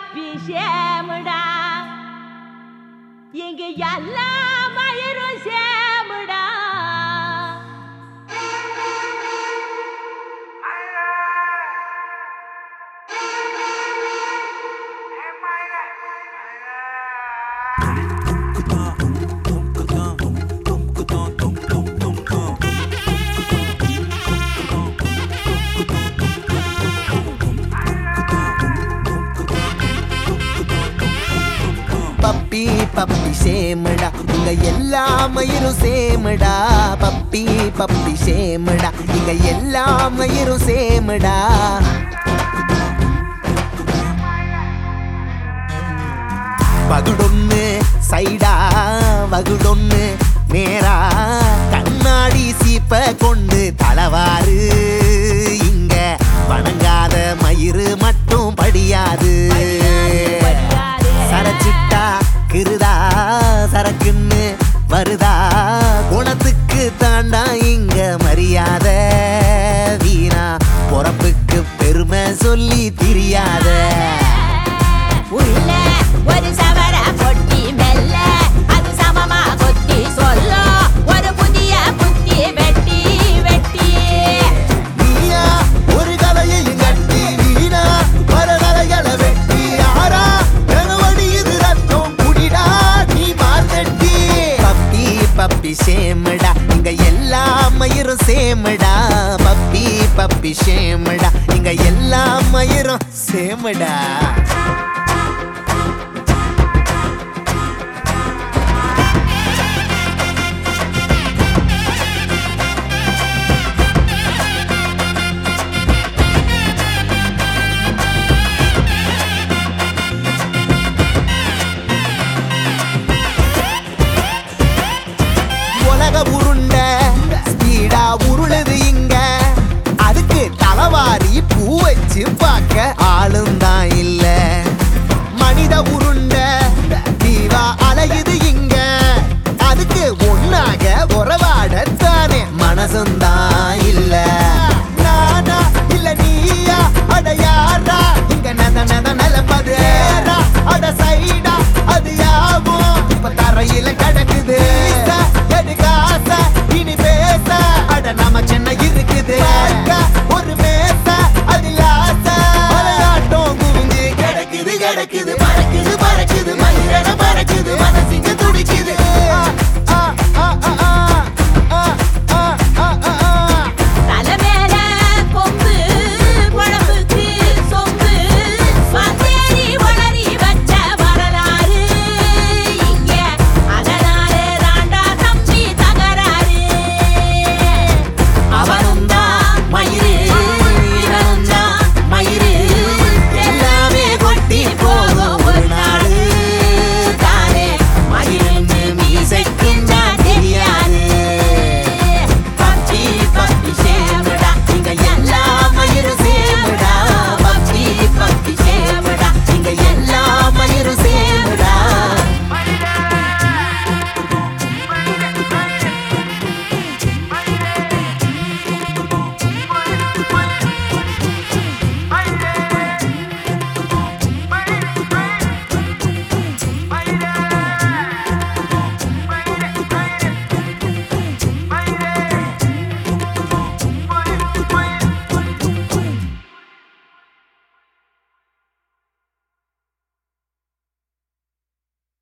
puppy சேமுடா இங்க எல்லா மயிரும் சேமுடா பப்பி பப்பி சேமடா இங்க எல்லா மயிரும் சேமடா பப்பி பப்பி சேமடா இங்க எல்லா மயிரும் சேமடா வகுடொன்னு சைடா வகுடொன்னு நேரா கண்ணாடி சீப்ப கொண்டு தலவாறு இங்க வணங்காத மயிறு மட்டும் படியாது சரச்சிட்டா கிருதா சரக்குன்னு வருதா குணத்துக்கு தாண்டா இங்க மரியாதை வீணா பொறப்புக்கு பெருமை சொல்லி தெரியாத உள்ள ஒரு சவர பொட்டி மெல்ல அது சமமா கொத்தி சொல்ல ஒரு புதிய புத்தி வெட்டி வெட்டி நீயா ஒரு கலையையும் கட்டி வீணா பல கலைகளை வெட்டி ஆறா கனவடி இது ரத்தம் குடிடா நீ மாத்தட்டி பப்பி பப்பி சேமடா இங்க எல்லா மயிரும் சேமடா பப்பி பப்பி சேமடா இங்க எல்லா மயிரும் சேமடா